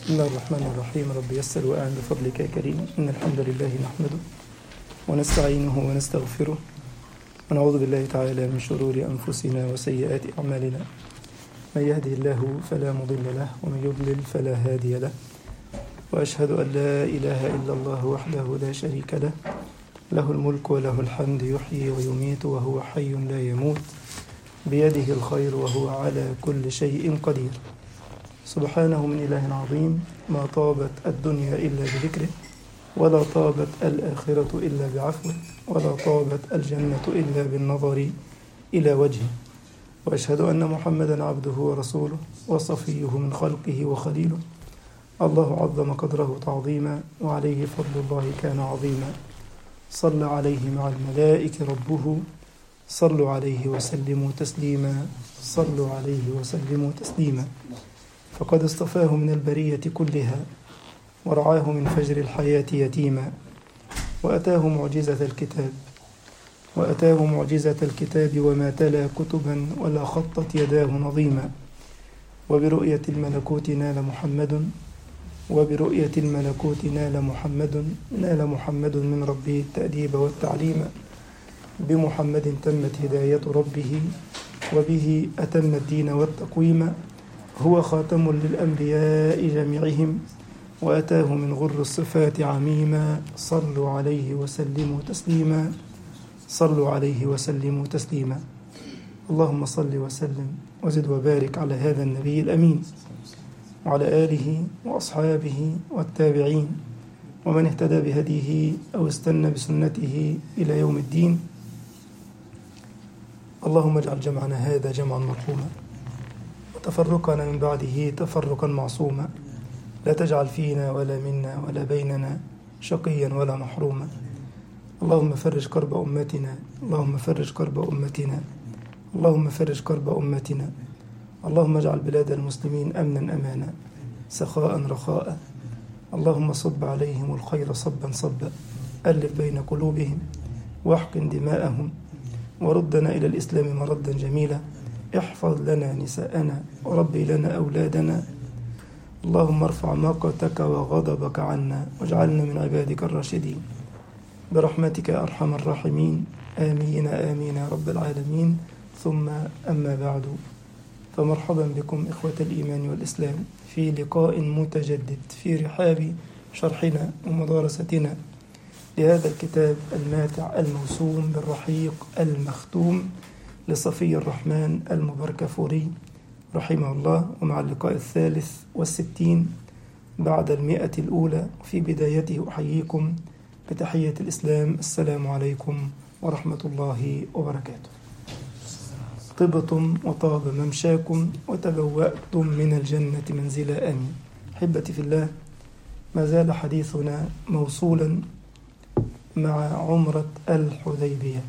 بسم الله الرحمن الرحيم رب يسر وأعن بفضلك يا كريم إن الحمد لله نحمده ونستعينه ونستغفره ونعوذ بالله تعالى من شرور أنفسنا وسيئات أعمالنا من يهده الله فلا مضل له ومن يضلل فلا هادي له وأشهد أن لا إله إلا الله وحده لا شريك له له الملك وله الحمد يحيي ويميت وهو حي لا يموت بيده الخير وهو على كل شيء قدير سبحانه من إله عظيم ما طابت الدنيا إلا بذكره ولا طابت الآخرة إلا بعفوه ولا طابت الجنة إلا بالنظر إلى وجهه وأشهد أن محمدا عبده ورسوله وصفيه من خلقه وخليله الله عظم قدره تعظيما وعليه فضل الله كان عظيما صلى عليه مع الملائكة ربه صلوا عليه وسلموا تسليما صلوا عليه وسلموا تسليما فقد اصطفاه من البرية كلها ورعاه من فجر الحياة يتيما وأتاه معجزة الكتاب وأتاه معجزة الكتاب وما تلا كتبا ولا خطت يداه نظيما وبرؤية الملكوت نال محمد وبرؤية الملكوت نال محمد نال محمد من ربه التأديب والتعليم بمحمد تمت هداية ربه وبه أتم الدين والتقويم هو خاتم للأنبياء جميعهم وأتاه من غر الصفات عميما صلوا عليه وسلموا تسليما صلوا عليه وسلموا تسليما اللهم صل وسلم وزد وبارك على هذا النبي الأمين وعلى آله وأصحابه والتابعين ومن اهتدى بهديه أو استنى بسنته إلى يوم الدين اللهم اجعل جمعنا هذا جمعا مرحوما وتفرقنا من بعده تفرقا معصوما لا تجعل فينا ولا منا ولا بيننا شقيا ولا محروما اللهم فرج كرب أمتنا اللهم فرج كرب أمتنا اللهم فرج كرب أمتنا اللهم اجعل بلاد المسلمين أمنا أمانا سخاء رخاء اللهم صب عليهم الخير صبا صبا ألف بين قلوبهم واحقن دماءهم وردنا إلى الإسلام مردا جميلا احفظ لنا نساءنا وربي لنا أولادنا اللهم ارفع مقتك وغضبك عنا واجعلنا من عبادك الراشدين برحمتك يا أرحم الراحمين آمين آمين يا رب العالمين ثم أما بعد فمرحبا بكم إخوة الإيمان والإسلام في لقاء متجدد في رحاب شرحنا ومدارستنا لهذا الكتاب الماتع الموسوم بالرحيق المختوم لصفي الرحمن المبركفوري رحمه الله ومع اللقاء الثالث والستين بعد المئة الأولى في بدايته أحييكم بتحية الإسلام السلام عليكم ورحمة الله وبركاته طبتم وطاب ممشاكم وتبوأتم من الجنة منزلا آمين أحبتي في الله ما زال حديثنا موصولا مع عمرة الحديبية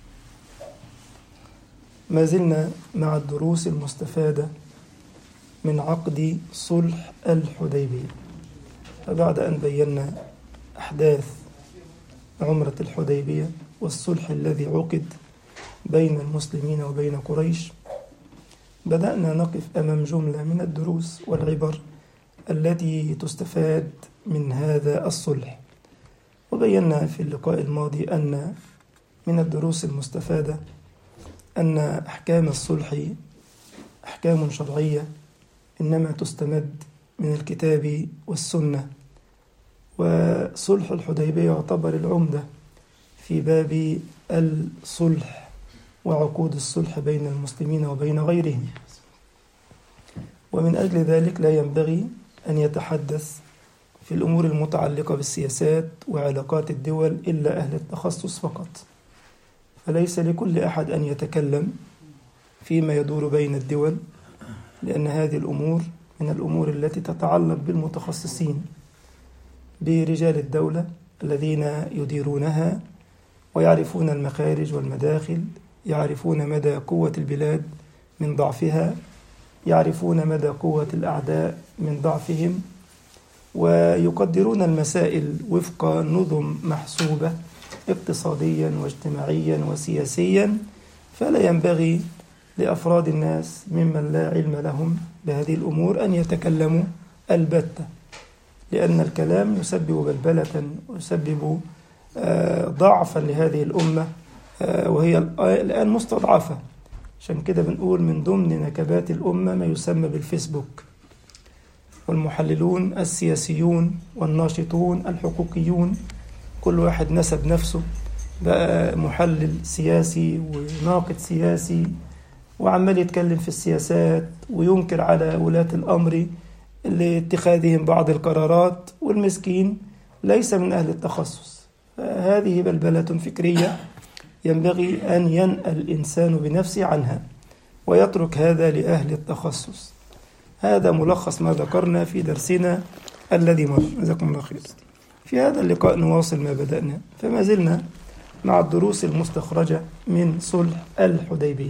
ما زلنا مع الدروس المستفادة من عقد صلح الحديبية فبعد أن بينا أحداث عمرة الحديبية والصلح الذي عقد بين المسلمين وبين قريش بدأنا نقف أمام جملة من الدروس والعبر التي تستفاد من هذا الصلح وبينا في اللقاء الماضي أن من الدروس المستفادة أن أحكام الصلح أحكام شرعية إنما تستمد من الكتاب والسنة وصلح الحديبية يعتبر العمدة في باب الصلح وعقود الصلح بين المسلمين وبين غيرهم ومن أجل ذلك لا ينبغي أن يتحدث في الأمور المتعلقة بالسياسات وعلاقات الدول إلا أهل التخصص فقط فليس لكل أحد أن يتكلم فيما يدور بين الدول لأن هذه الأمور من الأمور التي تتعلق بالمتخصصين برجال الدولة الذين يديرونها ويعرفون المخارج والمداخل يعرفون مدى قوة البلاد من ضعفها يعرفون مدى قوة الأعداء من ضعفهم ويقدرون المسائل وفق نظم محسوبة اقتصاديا واجتماعيا وسياسيا فلا ينبغي لأفراد الناس ممن لا علم لهم بهذه الأمور أن يتكلموا البتة لأن الكلام يسبب بلبلة ويسبب ضعفا لهذه الأمة وهي الآن مستضعفة عشان كده بنقول من ضمن نكبات الأمة ما يسمى بالفيسبوك والمحللون السياسيون والناشطون الحقوقيون كل واحد نسب نفسه بقى محلل سياسي وناقد سياسي وعمال يتكلم في السياسات وينكر على ولاة الأمر لاتخاذهم بعض القرارات والمسكين ليس من أهل التخصص هذه بلبلة فكرية ينبغي أن ينأى الإنسان بنفسه عنها ويترك هذا لأهل التخصص هذا ملخص ما ذكرنا في درسنا الذي مر جزاكم الله خير في هذا اللقاء نواصل ما بدأنا فما زلنا مع الدروس المستخرجة من صلح الحديبية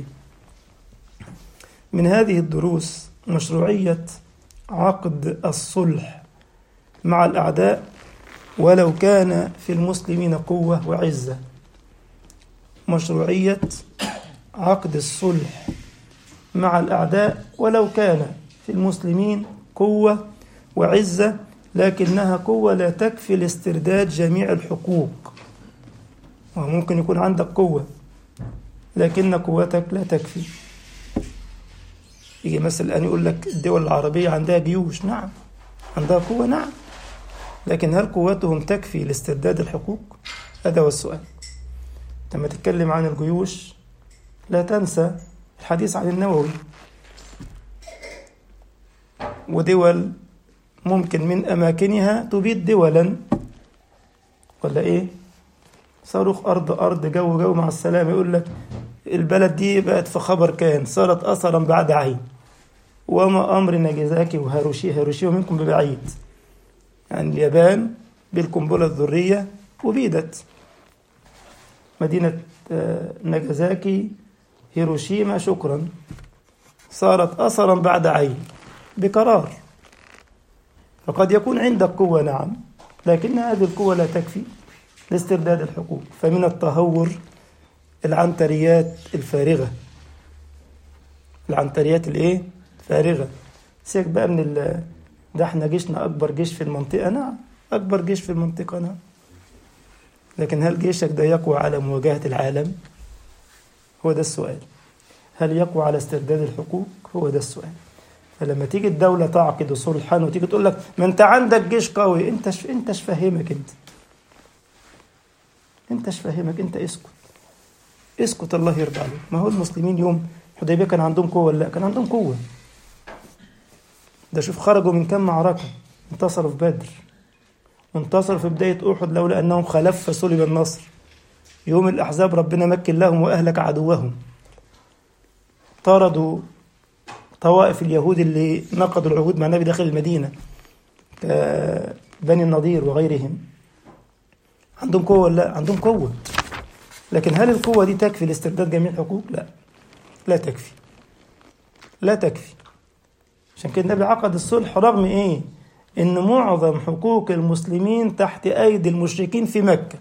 من هذه الدروس مشروعية عقد الصلح مع الأعداء ولو كان في المسلمين قوة وعزة مشروعية عقد الصلح مع الأعداء ولو كان في المسلمين قوة وعزة لكنها قوة لا تكفي لاسترداد جميع الحقوق وممكن يكون عندك قوة لكن قوتك لا تكفي يجي مثلا الآن يقول لك الدول العربية عندها جيوش نعم عندها قوة نعم لكن هل قوتهم تكفي لاسترداد الحقوق هذا هو السؤال لما تتكلم عن الجيوش لا تنسى الحديث عن النووي ودول ممكن من أماكنها تبيد دولا ولا إيه صاروخ أرض أرض جو جو مع السلامة يقول لك البلد دي بقت في خبر كان صارت أثرا بعد عين وما أمر ناجازاكي وهاروشي هاروشيما منكم ببعيد يعني اليابان بالقنبلة الذرية وبيدت مدينة ناجازاكي هيروشيما شكرا صارت أثرا بعد عين بقرار فقد يكون عندك قوة نعم لكن هذه القوة لا تكفي لاسترداد الحقوق فمن التهور العنتريات الفارغة العنتريات الايه فارغة سيبك بقى من ال ده احنا جيشنا أكبر جيش في المنطقة نعم أكبر جيش في المنطقة نعم لكن هل جيشك ده يقوى على مواجهة العالم هو ده السؤال هل يقوى على استرداد الحقوق هو ده السؤال فلما تيجي الدولة تعقد صلحا وتيجي تقول لك ما انت عندك جيش قوي انت ش... انت ايش فاهمك انت انت ايش فاهمك انت اسكت اسكت الله يرضى عليك ما هو المسلمين يوم حديبية كان عندهم قوة ولا لا كان عندهم قوة ده شوف خرجوا من كم معركة انتصروا في بدر وانتصروا في بداية أحد لولا أنهم خلف فسلب النصر يوم الأحزاب ربنا مكن لهم وأهلك عدوهم طردوا طوائف اليهود اللي نقضوا العهود مع النبي داخل المدينة بني النضير وغيرهم عندهم قوة ولا لا؟ عندهم قوة لكن هل القوة دي تكفي لاسترداد جميع الحقوق؟ لا لا تكفي لا تكفي عشان كده النبي عقد الصلح رغم ايه؟ ان معظم حقوق المسلمين تحت ايدي المشركين في مكة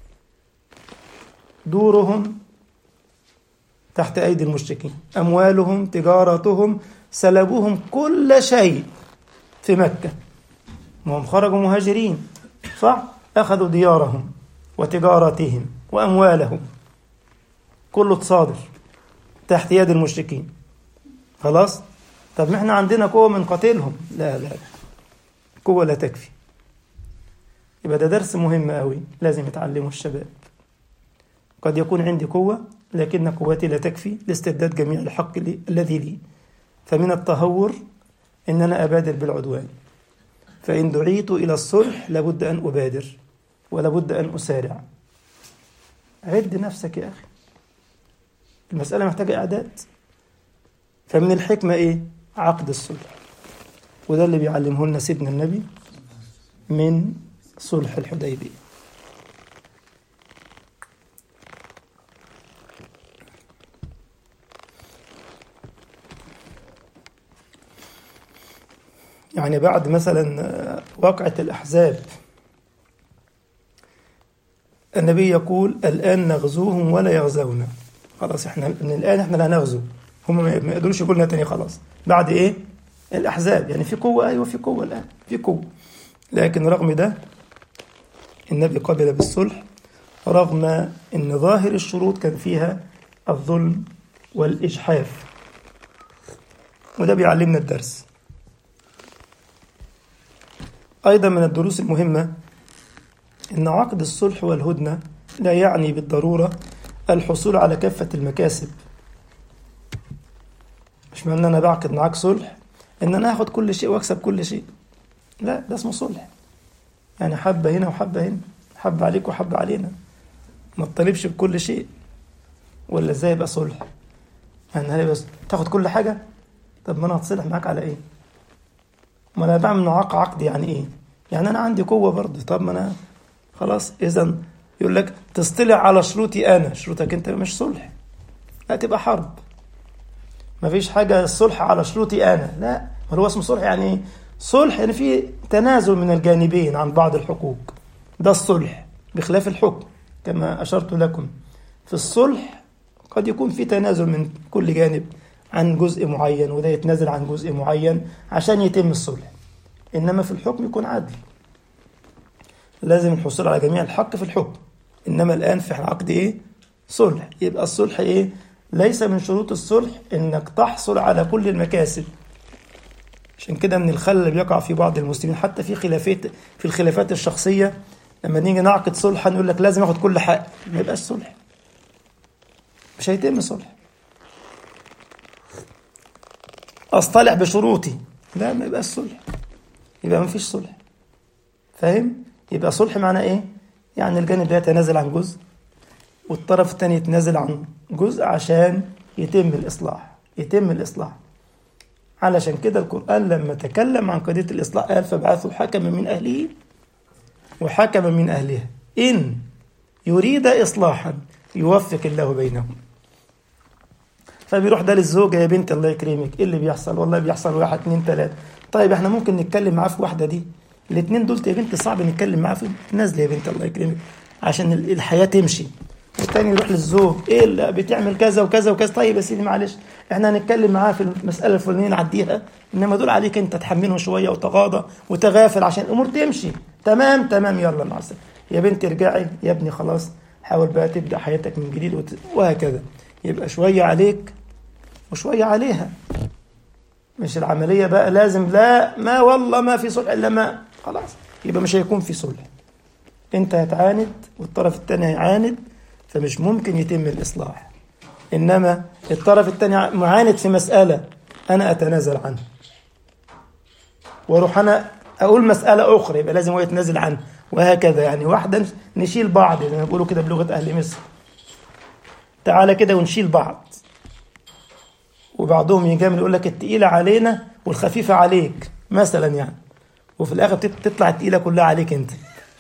دورهم تحت أيدي المشركين أموالهم تجارتهم سلبوهم كل شيء في مكة وهم خرجوا مهاجرين صح أخذوا ديارهم وتجارتهم وأموالهم كله تصادر تحت يد المشركين خلاص طب ما احنا عندنا قوة من قتلهم لا لا قوة لا تكفي يبقى ده درس مهم قوي لازم يتعلمه الشباب قد يكون عندي قوة لكن قوتي لا تكفي لاسترداد جميع الحق لي الذي لي فمن التهور ان انا ابادر بالعدوان فان دعيت الى الصلح لابد ان ابادر ولابد ان اسارع عد نفسك يا اخي المساله محتاجه اعداد فمن الحكمه ايه عقد الصلح وده اللي بيعلمه لنا سيدنا النبي من صلح الحديبيه يعني بعد مثلا وقعة الأحزاب النبي يقول الآن نغزوهم ولا يغزونا خلاص احنا من الآن احنا لا نغزو هم ما يقدروش يقولوا لنا تاني خلاص بعد ايه الأحزاب يعني في قوة أيوة في قوة الآن في قوة لكن رغم ده النبي قبل بالصلح رغم ان ظاهر الشروط كان فيها الظلم والاجحاف وده بيعلمنا الدرس ايضا من الدروس المهمه ان عقد الصلح والهدنه لا يعني بالضروره الحصول على كافه المكاسب مش معنى ان انا بعقد معاك صلح ان انا هاخد كل شيء واكسب كل شيء لا ده اسمه صلح يعني حبه هنا وحبه هنا حبه عليك وحبه علينا ما تطالبش بكل شيء ولا ازاي يبقى صلح يعني هل بس تاخد كل حاجه طب ما انا هتصلح معاك على ايه ما انا بعمل معاك عقد يعني ايه يعني انا عندي قوه برضه طب ما انا خلاص اذا يقول لك تصطلع على شروطي انا شروطك انت مش صلح لا تبقى حرب ما فيش حاجه الصلح على شروطي انا لا ما هو اسمه صلح يعني ايه صلح يعني في تنازل من الجانبين عن بعض الحقوق ده الصلح بخلاف الحكم كما اشرت لكم في الصلح قد يكون في تنازل من كل جانب عن جزء معين وده يتنازل عن جزء معين عشان يتم الصلح انما في الحكم يكون عدل لازم الحصول على جميع الحق في الحكم انما الان في عقد ايه صلح يبقى الصلح ايه ليس من شروط الصلح انك تحصل على كل المكاسب عشان كده من الخلل اللي بيقع في بعض المسلمين حتى في خلافات في الخلافات الشخصيه لما نيجي نعقد صلحا يقول لك لازم اخد كل حق ما يبقاش صلح مش هيتم صلح اصطلح بشروطي لا ما يبقاش صلح يبقى ما فيش صلح فاهم يبقى صلح معناه ايه يعني الجانب ده يتنازل عن جزء والطرف الثاني يتنازل عن جزء عشان يتم الاصلاح يتم الاصلاح علشان كده القران لما تكلم عن قضيه الاصلاح قال فابعثوا حكما من اهله وحكما من اهلها ان يريد اصلاحا يوفق الله بينهم فبيروح ده للزوجه يا بنت الله يكرمك ايه اللي بيحصل والله بيحصل واحد اتنين تلاته طيب احنا ممكن نتكلم معاه في واحده دي الاثنين دول يا بنت صعب نتكلم معاه في نازله يا بنت الله يكرمك عشان الحياه تمشي والتاني يروح للزوج ايه اللي بتعمل كذا وكذا وكذا طيب يا سيدي معلش احنا هنتكلم معاه في المساله الفلانيه نعديها انما دول عليك انت تحمله شويه وتغاضى وتغافل عشان الامور تمشي تمام تمام يلا مع السلامه يا بنتي ارجعي يا ابني خلاص حاول بقى تبدا حياتك من جديد وت... وهكذا يبقى شويه عليك وشويه عليها مش العمليه بقى لازم لا ما والله ما في صلح الا ما خلاص يبقى مش هيكون في صلح انت هتعاند والطرف الثاني هيعاند فمش ممكن يتم الاصلاح انما الطرف الثاني معاند في مساله انا اتنازل عنها واروح انا اقول مساله اخرى يبقى لازم هو يتنازل عنها وهكذا يعني واحده نشيل بعض زي ما بيقولوا كده بلغه اهل مصر تعالى كده ونشيل بعض وبعضهم يجامل يقول لك التقيله علينا والخفيفه عليك مثلا يعني وفي الاخر تطلع التقيله كلها عليك انت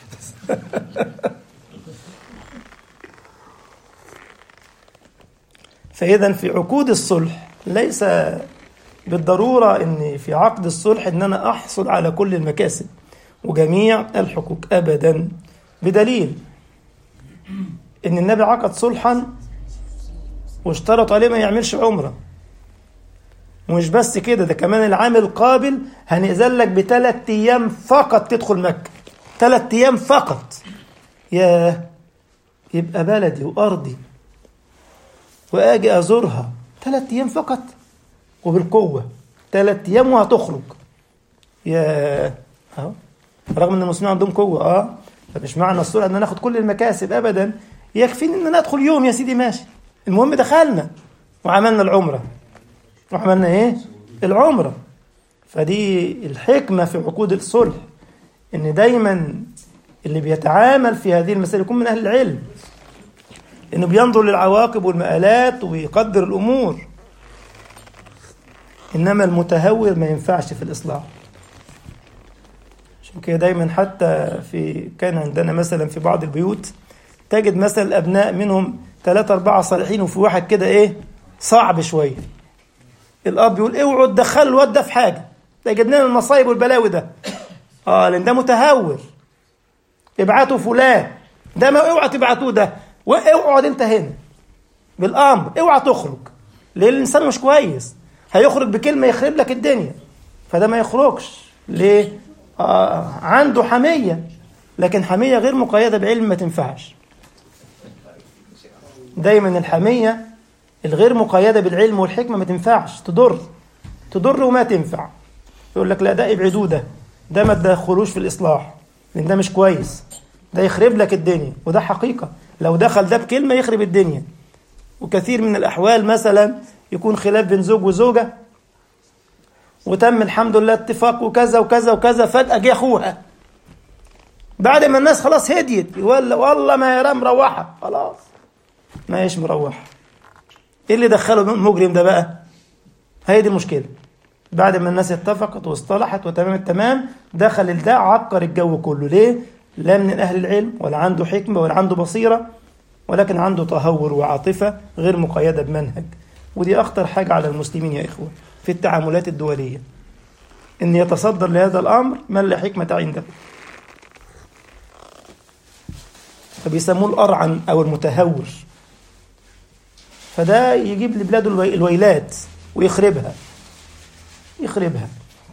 فاذا في عقود الصلح ليس بالضروره ان في عقد الصلح ان انا احصل على كل المكاسب وجميع الحقوق ابدا بدليل ان النبي عقد صلحا واشترط عليه ما يعملش عمره ومش بس كده ده كمان العام القابل هنأذن لك بثلاث ايام فقط تدخل مكه ثلاث ايام فقط ياه يبقى بلدي وارضي واجي ازورها ثلاث ايام فقط وبالقوه ثلاث ايام وهتخرج يا اهو رغم ان المسلمين عندهم قوه اه فمش معنى الصلح ان انا اخد كل المكاسب ابدا يكفيني ان انا ادخل يوم يا سيدي ماشي المهم دخلنا وعملنا العمره وعملنا ايه العمره فدي الحكمه في عقود الصلح ان دايما اللي بيتعامل في هذه المسائل يكون من اهل العلم انه بينظر للعواقب والمآلات ويقدر الامور انما المتهور ما ينفعش في الاصلاح عشان كده دايما حتى في كان عندنا مثلا في بعض البيوت تجد مثلا الابناء منهم ثلاثة أربعة صالحين وفي واحد كده إيه صعب شوية الأب يقول اوعوا تدخلوا الواد ده في حاجة ده يجيب لنا المصايب والبلاوي ده اه لأن ده متهور ابعتوا فلان ده ما اوعى تبعتوه ده واقعد انت هنا بالامر اوعى تخرج ليه الانسان مش كويس هيخرج بكلمه يخرب لك الدنيا فده ما يخرجش ليه آه عنده حمية لكن حمية غير مقيدة بعلم ما تنفعش دايما الحمية الغير مقيدة بالعلم والحكمة ما تنفعش تضر تضر وما تنفع يقول لك لا ده ابعدوه ده ده ما تدخلوش في الإصلاح لأن ده مش كويس ده يخرب لك الدنيا وده حقيقة لو دخل ده بكلمة يخرب الدنيا وكثير من الأحوال مثلا يكون خلاف بين زوج وزوجة وتم الحمد لله اتفاق وكذا وكذا وكذا فجأة جه أخوها بعد ما الناس خلاص هديت يقول والله ما يرى مروحة خلاص ما هيش مروحة ايه اللي دخله المجرم ده بقى هي دي المشكلة بعد ما الناس اتفقت واصطلحت وتمام التمام دخل ده عكر الجو كله ليه لا من أهل العلم ولا عنده حكمة ولا عنده بصيرة ولكن عنده تهور وعاطفة غير مقيدة بمنهج ودي أخطر حاجة على المسلمين يا إخوة في التعاملات الدولية إن يتصدر لهذا الأمر من لا حكمة عنده فبيسموه الأرعن أو المتهور فده يجيب لبلاده الويلات ويخربها يخربها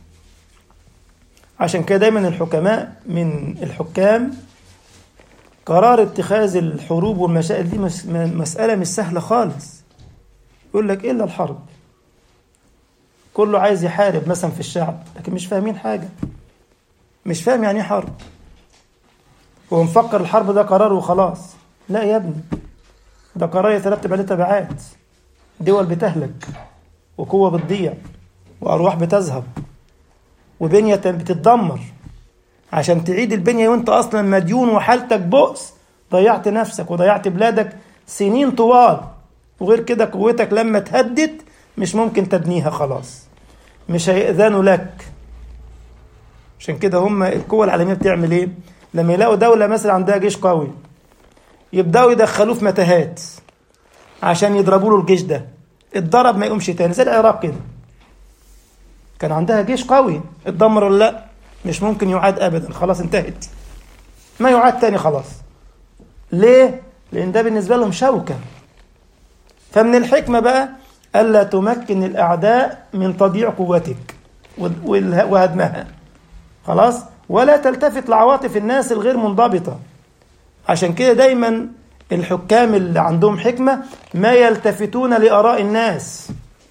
عشان كده دايما الحكماء من الحكام قرار اتخاذ الحروب والمشاكل دي مسألة مش سهلة خالص يقول لك إلا الحرب كله عايز يحارب مثلا في الشعب لكن مش فاهمين حاجة مش فاهم يعني ايه حرب هو مفكر الحرب ده قرار وخلاص لا يا ابني ده قرار يترتب عليه تبعات دول بتهلك وقوة بتضيع وأرواح بتذهب وبنية بتتدمر عشان تعيد البنية وانت أصلا مديون وحالتك بؤس ضيعت نفسك وضيعت بلادك سنين طوال وغير كده قوتك لما تهدد مش ممكن تبنيها خلاص مش هيأذنوا لك عشان كده هم القوة العالمية بتعمل ايه لما يلاقوا دولة مثلا عندها جيش قوي يبدأوا يدخلوه في متاهات عشان يضربوا له الجيش ده اتضرب ما يقومش تاني زي العراق كده كان عندها جيش قوي اتدمر ولا لا مش ممكن يعاد ابدا خلاص انتهت ما يعاد تاني خلاص ليه لان ده بالنسبه لهم شوكه فمن الحكمه بقى الا تمكن الاعداء من تضييع قوتك وهدمها خلاص ولا تلتفت لعواطف الناس الغير منضبطه عشان كده دايما الحكام اللي عندهم حكمه ما يلتفتون لاراء الناس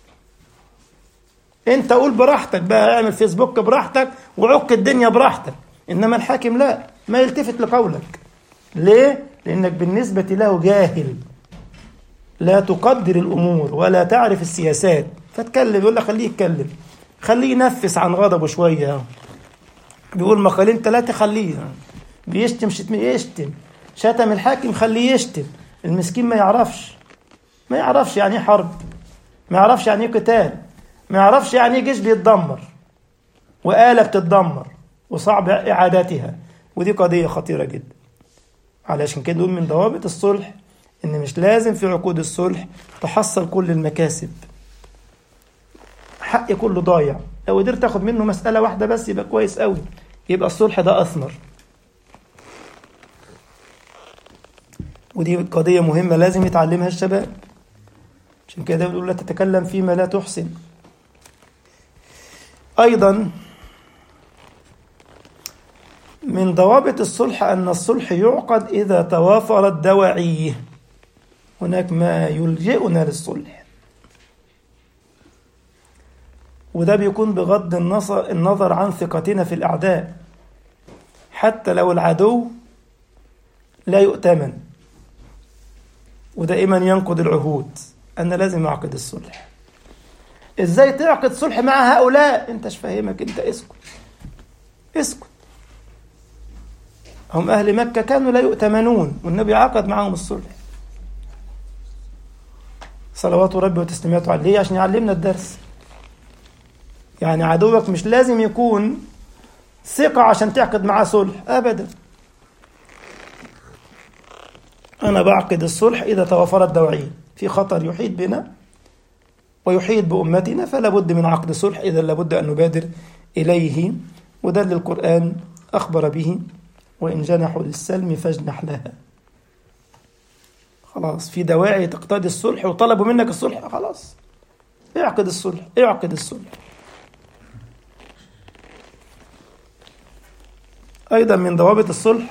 انت قول براحتك بقى اعمل فيسبوك براحتك وعك الدنيا براحتك انما الحاكم لا ما يلتفت لقولك ليه لانك بالنسبه له جاهل لا تقدر الامور ولا تعرف السياسات فتكلم يقول لك خليه يتكلم خليه ينفس عن غضبه شويه بيقول مقالين ثلاثه خليه بيشتم شتم يشتم شتم الحاكم خليه يشتم المسكين ما يعرفش ما يعرفش يعني ايه حرب ما يعرفش يعني ايه قتال ما يعرفش يعني ايه جيش بيتدمر وآلة بتتدمر وصعب إعادتها ودي قضية خطيرة جدا علشان كده نقول من ضوابط الصلح إن مش لازم في عقود الصلح تحصل كل المكاسب حق كله ضايع لو قدرت تاخد منه مسألة واحدة بس يبقى كويس قوي يبقى الصلح ده أثمر ودي قضية مهمة لازم يتعلمها الشباب عشان كده بيقول لا تتكلم فيما لا تحسن أيضا من ضوابط الصلح أن الصلح يعقد إذا توافرت دواعيه هناك ما يلجئنا للصلح وده بيكون بغض النظر عن ثقتنا في الأعداء حتى لو العدو لا يؤتمن ودائما ينقض العهود أنا لازم أعقد الصلح ازاي تعقد صلح مع هؤلاء انت مش فاهمك انت اسكت اسكت هم اهل مكه كانوا لا يؤتمنون والنبي عقد معهم الصلح صلوات ربي وتسليماته عليه عشان يعلمنا الدرس يعني عدوك مش لازم يكون ثقة عشان تعقد معاه صلح أبدا أنا بعقد الصلح إذا توفرت دوعية في خطر يحيط بنا ويحيط بأمتنا فلا بد من عقد صلح إذا لابد أن نبادر إليه وده اللي القرآن أخبر به وإن جنحوا للسلم فاجنح لها خلاص في دواعي تقتضي الصلح وطلبوا منك الصلح خلاص اعقد الصلح اعقد الصلح أيضا من ضوابط الصلح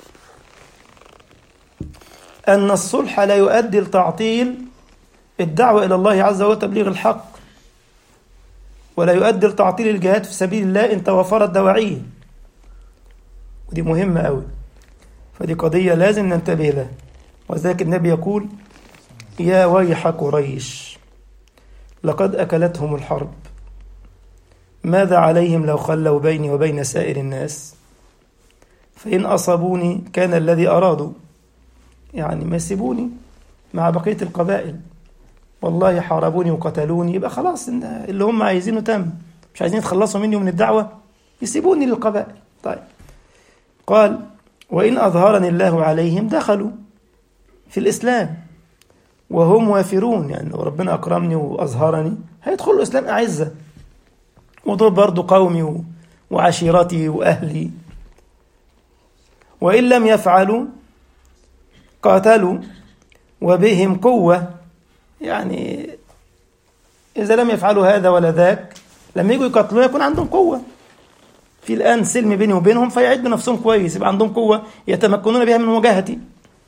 أن الصلح لا يؤدي لتعطيل الدعوة إلى الله عز وجل وتبليغ الحق ولا يؤدي لتعطيل الجهاد في سبيل الله إن توفرت دواعيه ودي مهمة أوي فدي قضية لازم ننتبه لها وذلك النبي يقول يا ويح قريش لقد أكلتهم الحرب ماذا عليهم لو خلوا بيني وبين سائر الناس فإن أصابوني كان الذي أرادوا يعني ما يسيبوني مع بقية القبائل والله حاربوني وقتلوني يبقى خلاص اللي هم عايزينه تم مش عايزين يتخلصوا مني ومن الدعوة يسيبوني للقبائل طيب قال وإن أظهرني الله عليهم دخلوا في الإسلام وهم وافرون يعني لو ربنا أكرمني وأظهرني هيدخلوا الإسلام أعزة ودول برضو قومي وعشيرتي وأهلي وإن لم يفعلوا قاتلوا وبهم قوة يعني إذا لم يفعلوا هذا ولا ذاك لما يجوا يقاتلوا يكون عندهم قوة في الآن سلم بيني وبينهم فيعدوا نفسهم كويس يبقى عندهم قوة يتمكنون بها من مواجهتي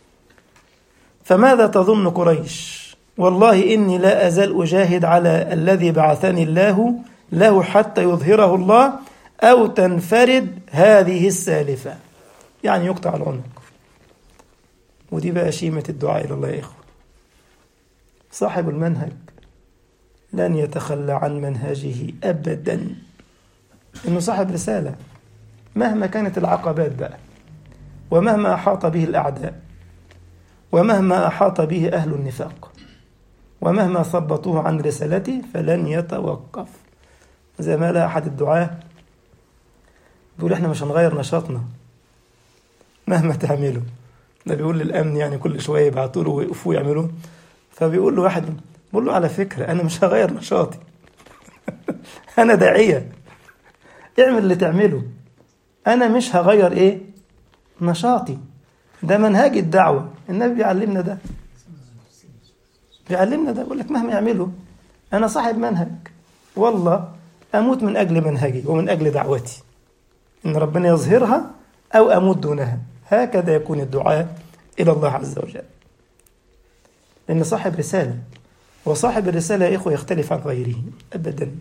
فماذا تظن قريش والله إني لا أزال أجاهد على الذي بعثني الله له حتى يظهره الله أو تنفرد هذه السالفة يعني يقطع العنق ودي بقى شيمة الدعاء إلى الله يا إخوة صاحب المنهج لن يتخلى عن منهجه أبدا إنه صاحب رسالة مهما كانت العقبات بقى ومهما أحاط به الأعداء ومهما أحاط به أهل النفاق ومهما ثبطوه عن رسالته فلن يتوقف زي ما لا أحد الدعاة بيقول إحنا مش هنغير نشاطنا مهما تعملوا ده بيقول للأمن يعني كل شوية يبعتوا له ويقفوا يعملوا فبيقول له واحد بيقول له على فكرة أنا مش هغير نشاطي أنا داعية اعمل اللي تعمله أنا مش هغير إيه نشاطي ده منهج الدعوة النبي بيعلمنا ده بيعلمنا ده يقول لك مهما يعملوا أنا صاحب منهج والله أموت من أجل منهجي ومن أجل دعوتي إن ربنا يظهرها أو أموت دونها هكذا يكون الدعاء إلى الله عز وجل لأن صاحب رسالة وصاحب الرسالة يا إخوة يختلف عن غيره أبدا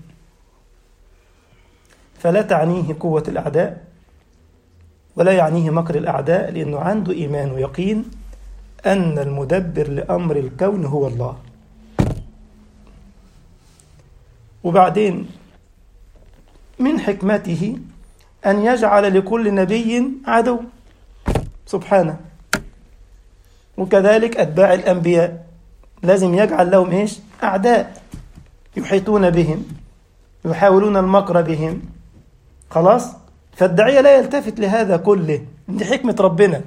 فلا تعنيه قوة الأعداء ولا يعنيه مكر الأعداء لأنه عنده إيمان ويقين أن المدبر لأمر الكون هو الله وبعدين من حكمته أن يجعل لكل نبي عدو سبحانه وكذلك أتباع الأنبياء لازم يجعل لهم إيش أعداء يحيطون بهم يحاولون المكر بهم خلاص فالداعية لا يلتفت لهذا كله دي حكمة ربنا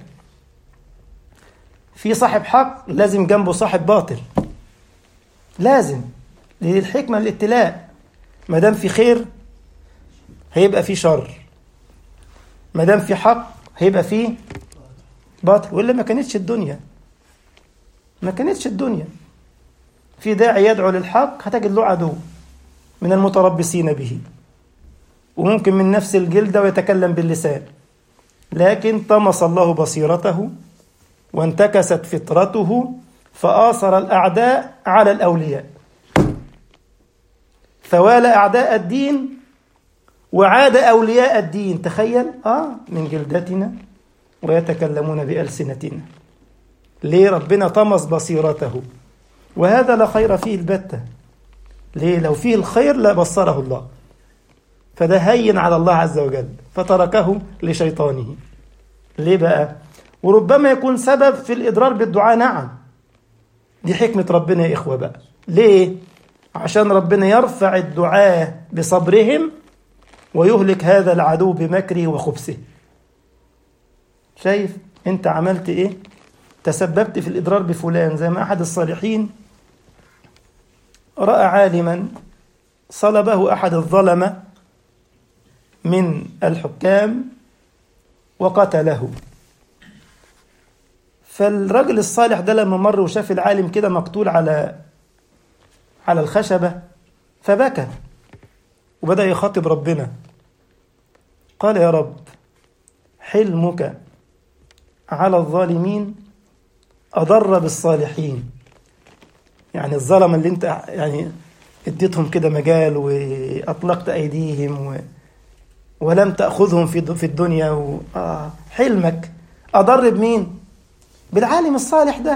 في صاحب حق لازم جنبه صاحب باطل لازم دي الحكمة الابتلاء ما دام في خير هيبقى في شر ما دام في حق هيبقى فيه باطل والا ما كانتش الدنيا ما كانتش الدنيا في داعي يدعو للحق هتجد له عدو من المتربصين به وممكن من نفس الجلدة ويتكلم باللسان لكن طمس الله بصيرته وانتكست فطرته فآثر الأعداء على الأولياء فوالى أعداء الدين وعاد أولياء الدين تخيل آه من جلدتنا ويتكلمون بألسنتنا ليه ربنا طمس بصيرته وهذا لا خير فيه البتة ليه لو فيه الخير لبصره الله فده هين على الله عز وجل فتركه لشيطانه ليه بقى وربما يكون سبب في الإضرار بالدعاء نعم دي حكمة ربنا يا إخوة بقى ليه عشان ربنا يرفع الدعاء بصبرهم ويهلك هذا العدو بمكره وخبثه شايف انت عملت ايه تسببت في الإضرار بفلان زي ما أحد الصالحين رأى عالما صلبه أحد الظلمة من الحكام وقتله فالرجل الصالح ده لما مر وشاف العالم كده مقتول على على الخشبة فبكى وبدأ يخاطب ربنا قال يا رب حلمك على الظالمين أضر بالصالحين يعني الظلم اللي انت يعني اديتهم كده مجال وأطلقت أيديهم و ولم تأخذهم في في الدنيا و... آه حلمك أضر بمين؟ بالعالم الصالح ده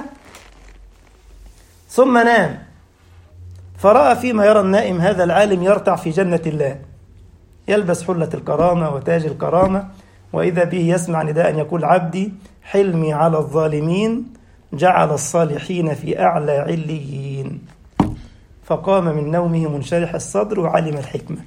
ثم نام فرأى فيما يرى النائم هذا العالم يرتع في جنة الله يلبس حلة الكرامة وتاج الكرامة وإذا به يسمع نداء يقول عبدي حلمي على الظالمين جعل الصالحين في أعلى عليين فقام من نومه منشرح الصدر وعلم الحكمة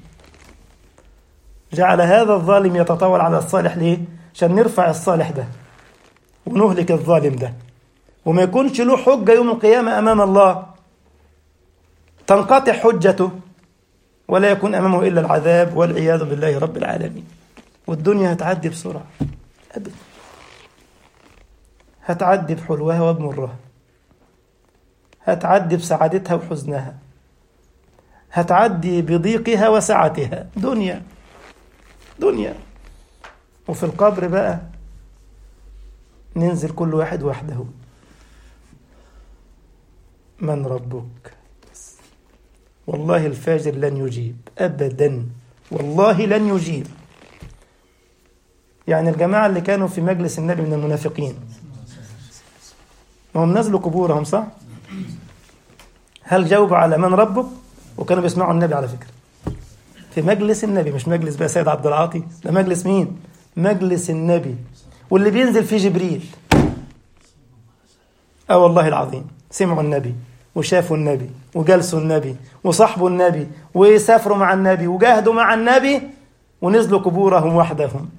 جعل هذا الظالم يتطاول على الصالح ليه؟ عشان نرفع الصالح ده ونهلك الظالم ده وما يكونش له حجة يوم القيامة أمام الله تنقطع حجته ولا يكون أمامه إلا العذاب والعياذ بالله رب العالمين والدنيا هتعدي بسرعة أبدا هتعدي بحلوها وبمرها هتعدي بسعادتها وحزنها هتعدي بضيقها وسعتها دنيا دنيا وفي القبر بقى ننزل كل واحد وحده من ربك والله الفاجر لن يجيب ابدا والله لن يجيب يعني الجماعه اللي كانوا في مجلس النبي من المنافقين هم نزلوا قبورهم صح هل جاوبوا على من ربك وكانوا بيسمعوا النبي على فكره في مجلس النبي مش مجلس بقى سيد عبد العاطي ده مجلس مين مجلس النبي واللي بينزل فيه جبريل اه والله العظيم سمعوا النبي وشافوا النبي وجلسوا النبي وصاحبوا النبي وسافروا مع النبي وجاهدوا مع النبي ونزلوا قبورهم وحدهم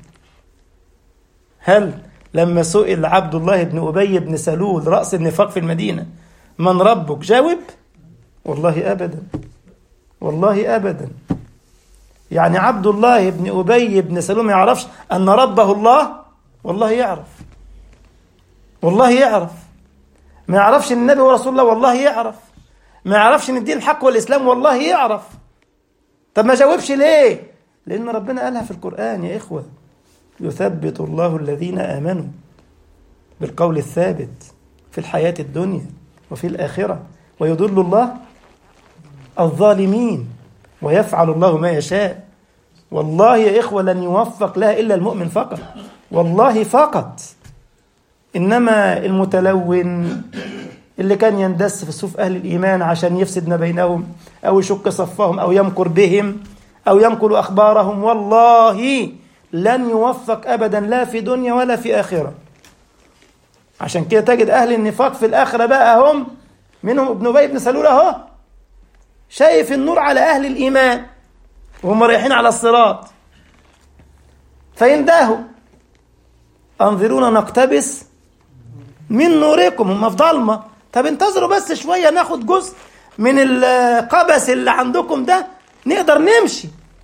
هل لما سئل عبد الله بن أبي بن سلول رأس النفاق في المدينة من ربك جاوب والله أبدا والله أبدا يعني عبد الله بن أبي بن سلول ما يعرفش أن ربه الله والله يعرف والله يعرف ما يعرفش ان النبي هو رسول الله والله يعرف ما يعرفش ان الدين الحق والاسلام والله يعرف طب ما جاوبش ليه لان ربنا قالها في القران يا اخوه يثبت الله الذين امنوا بالقول الثابت في الحياه الدنيا وفي الاخره ويضل الله الظالمين ويفعل الله ما يشاء والله يا اخوه لن يوفق لها الا المؤمن فقط والله فقط إنما المتلون اللي كان يندس في صفوف أهل الإيمان عشان يفسد ما بينهم أو يشك صفهم أو يمكر بهم أو ينقل أخبارهم والله لن يوفق أبدا لا في دنيا ولا في آخرة عشان كده تجد أهل النفاق في الآخرة بقى هم منهم ابن أبي بن سلول أهو شايف النور على أهل الإيمان وهم رايحين على الصراط فيندهوا أنظرونا نقتبس من نوركم هم في ضلمة طب انتظروا بس شوية ناخد جزء من القبس اللي عندكم ده نقدر نمشي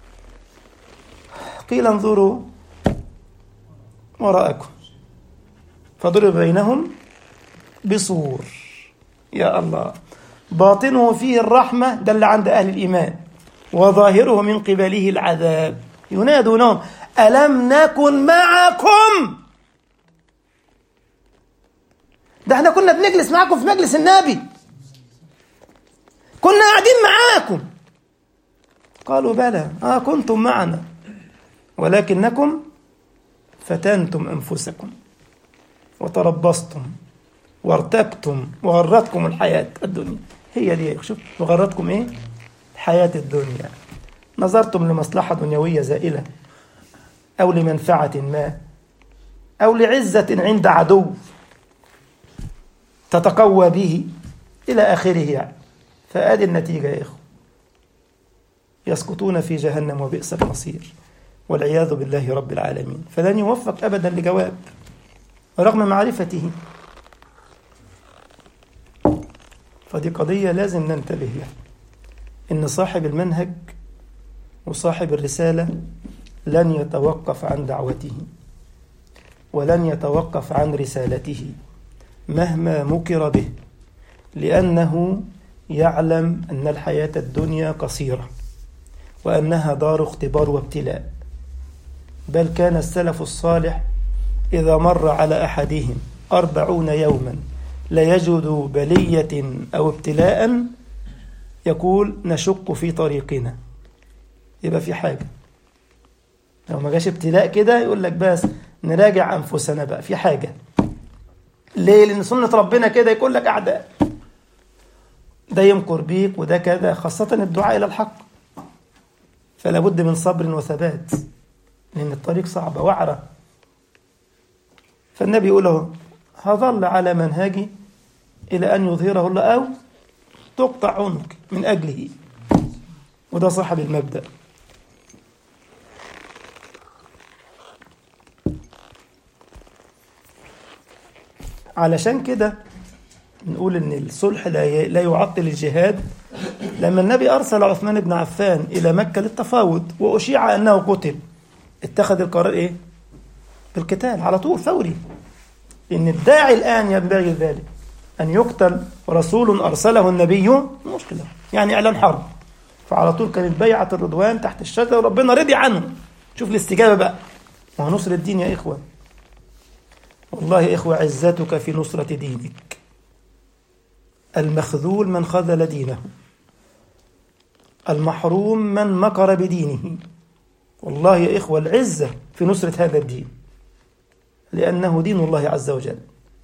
قيل انظروا وراءكم فضرب بينهم بسور يا الله باطنه فيه الرحمة ده اللي عند أهل الإيمان وظاهره من قبله العذاب ينادونهم ألم نكن معكم ده احنا كنا بنجلس معاكم في مجلس النبي كنا قاعدين معاكم قالوا بلى اه كنتم معنا ولكنكم فتنتم انفسكم وتربصتم وارتبتم وغرتكم الحياه الدنيا هي دي شوف وغرتكم ايه الحياه الدنيا نظرتم لمصلحه دنيويه زائله او لمنفعه ما او لعزه عند عدو تتقوى به إلى آخره يعني فآدي النتيجة يا إخوة يسقطون في جهنم وبئس المصير والعياذ بالله رب العالمين فلن يوفق أبدا لجواب رغم معرفته فدي قضية لازم ننتبه لها إن صاحب المنهج وصاحب الرسالة لن يتوقف عن دعوته ولن يتوقف عن رسالته مهما مكر به لأنه يعلم أن الحياة الدنيا قصيرة وأنها دار اختبار وابتلاء بل كان السلف الصالح إذا مر على أحدهم أربعون يوما لا يجد بلية أو ابتلاء يقول نشق في طريقنا يبقى في حاجة لو ما جاش ابتلاء كده يقول لك بس نراجع أنفسنا بقى في حاجة ليه؟ لأن سنة ربنا كده يقول لك أعداء ده يمكر بيك وده كذا خاصة الدعاء إلى الحق فلا بد من صبر وثبات لأن الطريق صعبة وعرة فالنبي يقول له هظل على منهجي إلى أن يظهره الله أو تقطع عنق من أجله وده صاحب المبدأ علشان كده نقول ان الصلح لا لا يعطل الجهاد لما النبي ارسل عثمان بن عفان الى مكه للتفاوض واشيع انه قتل اتخذ القرار ايه؟ بالقتال على طول فوري ان الداعي الان ينبغي ذلك ان يقتل رسول ارسله النبي مشكله يعني اعلان حرب فعلى طول كانت بيعه الرضوان تحت الشجره وربنا رضي عنه شوف الاستجابه بقى ما هو نصر الدين يا اخوه والله يا إخوة عزتك في نصرة دينك المخذول من خذل دينه المحروم من مكر بدينه والله يا إخوة العزة في نصرة هذا الدين لأنه دين الله عز وجل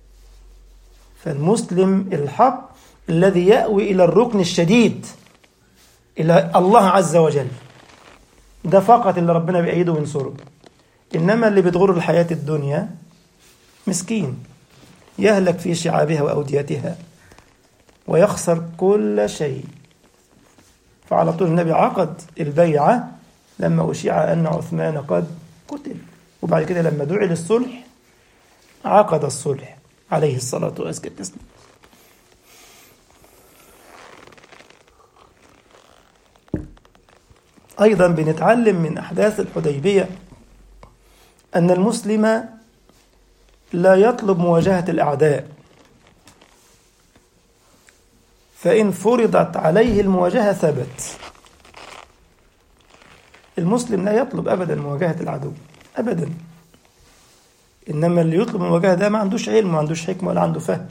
فالمسلم الحق الذي يأوي إلى الركن الشديد إلى الله عز وجل ده فقط اللي ربنا بيأيده وينصره إنما اللي بتغر الحياة الدنيا مسكين يهلك في شعابها وأوديتها ويخسر كل شيء فعلى طول النبي عقد البيعة لما أشيع أن عثمان قد قتل وبعد كده لما دعي للصلح عقد الصلح عليه الصلاة والسلام أيضا بنتعلم من أحداث الحديبية أن المسلم لا يطلب مواجهة الأعداء فإن فرضت عليه المواجهة ثبت المسلم لا يطلب أبدا مواجهة العدو أبدا إنما اللي يطلب المواجهة ده ما عندوش علم ما عندوش حكمة ولا عنده فهم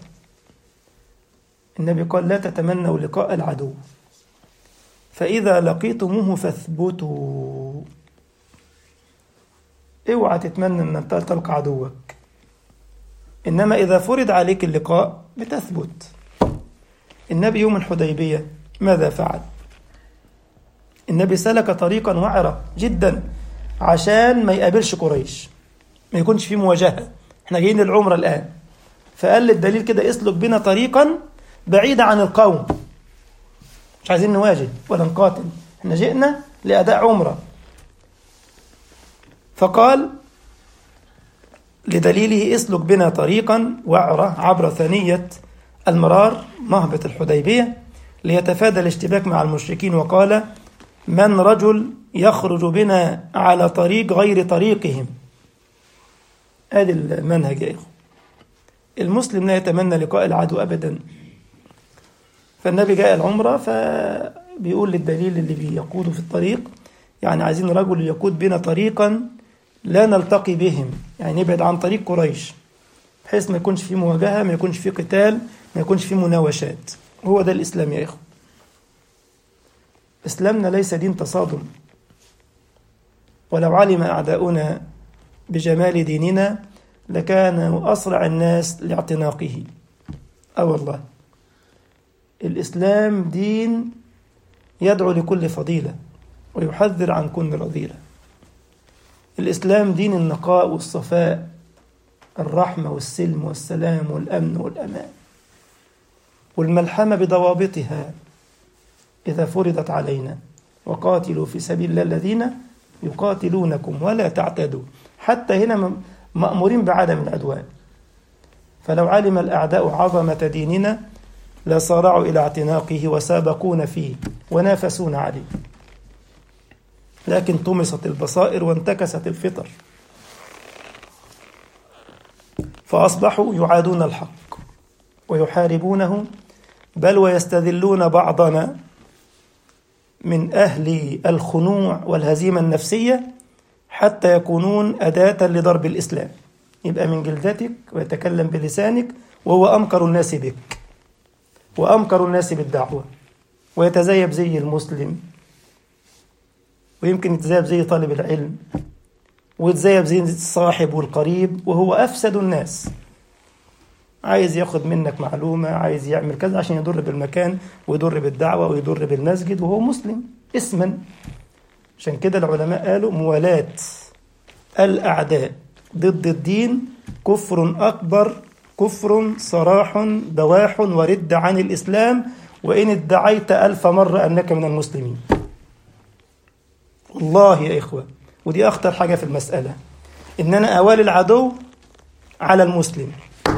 النبي قال لا تتمنوا لقاء العدو فإذا لقيتموه فاثبتوا اوعى تتمنى ان تلقى عدوك انما اذا فرض عليك اللقاء بتثبت النبي يوم الحديبيه ماذا فعل النبي سلك طريقا وعرة جدا عشان ما يقابلش قريش ما يكونش في مواجهة احنا جايين للعمرة الآن فقال للدليل كده اسلك بنا طريقا بعيدا عن القوم مش عايزين نواجه ولا نقاتل احنا جئنا لأداء عمرة فقال لدليله اسلك بنا طريقا وعرة عبر ثانية المرار نهبة الحديبية ليتفادى الاشتباك مع المشركين وقال من رجل يخرج بنا على طريق غير طريقهم ادي المنهج يا اخو المسلم لا يتمنى لقاء العدو ابدا فالنبي جاء العمره فبيقول للدليل اللي بيقوده في الطريق يعني عايزين رجل يقود بنا طريقا لا نلتقي بهم يعني نبعد عن طريق قريش بحيث ما يكونش في مواجهه ما يكونش في قتال ما يكونش في مناوشات هو ده الاسلام يا اخو اسلامنا ليس دين تصادم ولو علم اعداؤنا بجمال ديننا لكانوا اسرع الناس لاعتناقه اه والله الاسلام دين يدعو لكل فضيله ويحذر عن كل رذيله الاسلام دين النقاء والصفاء الرحمه والسلم والسلام والامن والامان والملحمه بضوابطها إذا فرضت علينا وقاتلوا في سبيل الله الذين يقاتلونكم ولا تعتدوا حتى هنا مأمورين بعدم العدوان فلو علم الأعداء عظمة ديننا لصارعوا إلى اعتناقه وسابقون فيه ونافسون عليه لكن طمست البصائر وانتكست الفطر فأصبحوا يعادون الحق ويحاربونه بل ويستذلون بعضنا من أهل الخنوع والهزيمة النفسية حتى يكونون أداة لضرب الإسلام يبقى من جلدتك ويتكلم بلسانك وهو أمكر الناس بك وأمكر الناس بالدعوة ويتزيب زي المسلم ويمكن يتزيب زي طالب العلم ويتزيب زي الصاحب والقريب وهو أفسد الناس عايز ياخد منك معلومة عايز يعمل كذا عشان يضر بالمكان ويضر بالدعوة ويضر بالمسجد وهو مسلم اسما عشان كده العلماء قالوا موالاة الأعداء ضد الدين كفر أكبر كفر صراح بواح ورد عن الإسلام وإن ادعيت ألف مرة أنك من المسلمين والله يا إخوة ودي أخطر حاجة في المسألة إن أنا أوالي العدو على المسلم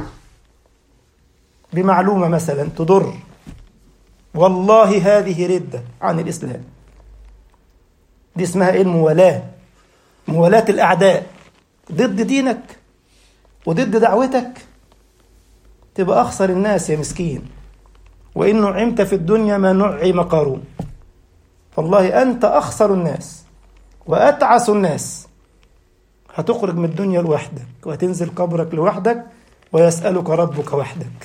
بمعلومة مثلا تضر والله هذه ردة عن الإسلام دي اسمها إيه الموالاة موالاة الأعداء ضد دينك وضد دعوتك تبقى أخسر الناس يا مسكين وإن نعمت في الدنيا ما نعم قارون فالله أنت أخسر الناس وأتعس الناس هتخرج من الدنيا لوحدك وهتنزل قبرك لوحدك ويسألك ربك وحدك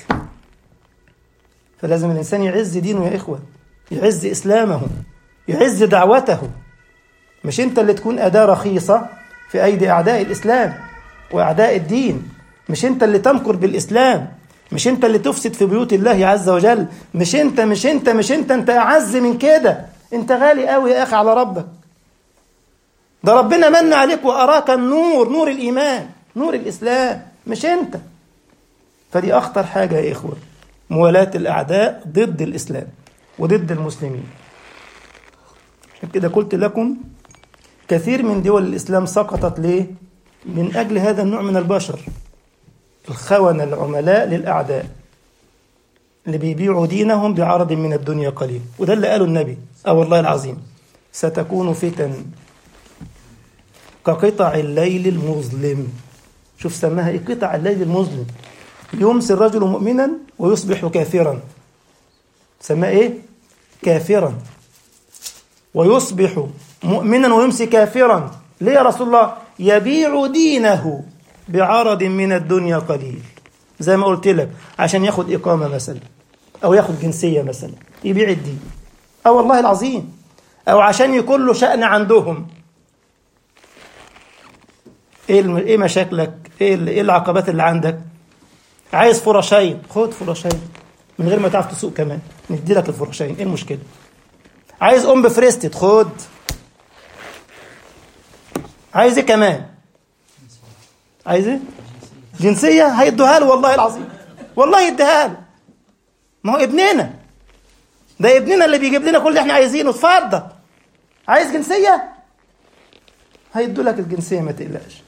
فلازم الإنسان يعز دينه يا إخوة يعز إسلامه يعز دعوته مش أنت اللي تكون أداة رخيصة في أيدي أعداء الإسلام وأعداء الدين مش أنت اللي تمكر بالإسلام مش أنت اللي تفسد في بيوت الله عز وجل مش أنت مش أنت مش أنت أنت أعز من كده أنت غالي قوي يا أخي على ربك ده ربنا من عليك وأراك النور نور الإيمان نور الإسلام مش أنت فدي أخطر حاجة يا إخوة موالاة الأعداء ضد الإسلام وضد المسلمين عشان كده قلت لكم كثير من دول الإسلام سقطت ليه؟ من أجل هذا النوع من البشر الخونة العملاء للأعداء اللي بيبيعوا دينهم بعرض من الدنيا قليل وده اللي قاله النبي أه والله العظيم ستكون فتن كقطع الليل المظلم شوف سماها ايه قطع الليل المظلم يمسي الرجل مؤمنا ويصبح كافرا سماه ايه كافرا ويصبح مؤمنا ويمسي كافرا ليه يا رسول الله يبيع دينه بعرض من الدنيا قليل زي ما قلت لك عشان ياخد إقامة مثلا أو ياخد جنسية مثلا يبيع الدين أو والله العظيم أو عشان يكون له شأن عندهم ايه ايه مشاكلك ايه ايه العقبات اللي عندك عايز فراشين خد فراشين من غير ما تعرف تسوق كمان ندي لك الفراشين ايه المشكله عايز ام بفريستد خد عايز ايه كمان عايز ايه جنسيه هيدوها له والله العظيم والله يديها له ما هو ابننا ده ابننا اللي بيجيب لنا كل اللي احنا عايزينه اتفضل عايز جنسيه هيدوا لك الجنسيه ما تقلقش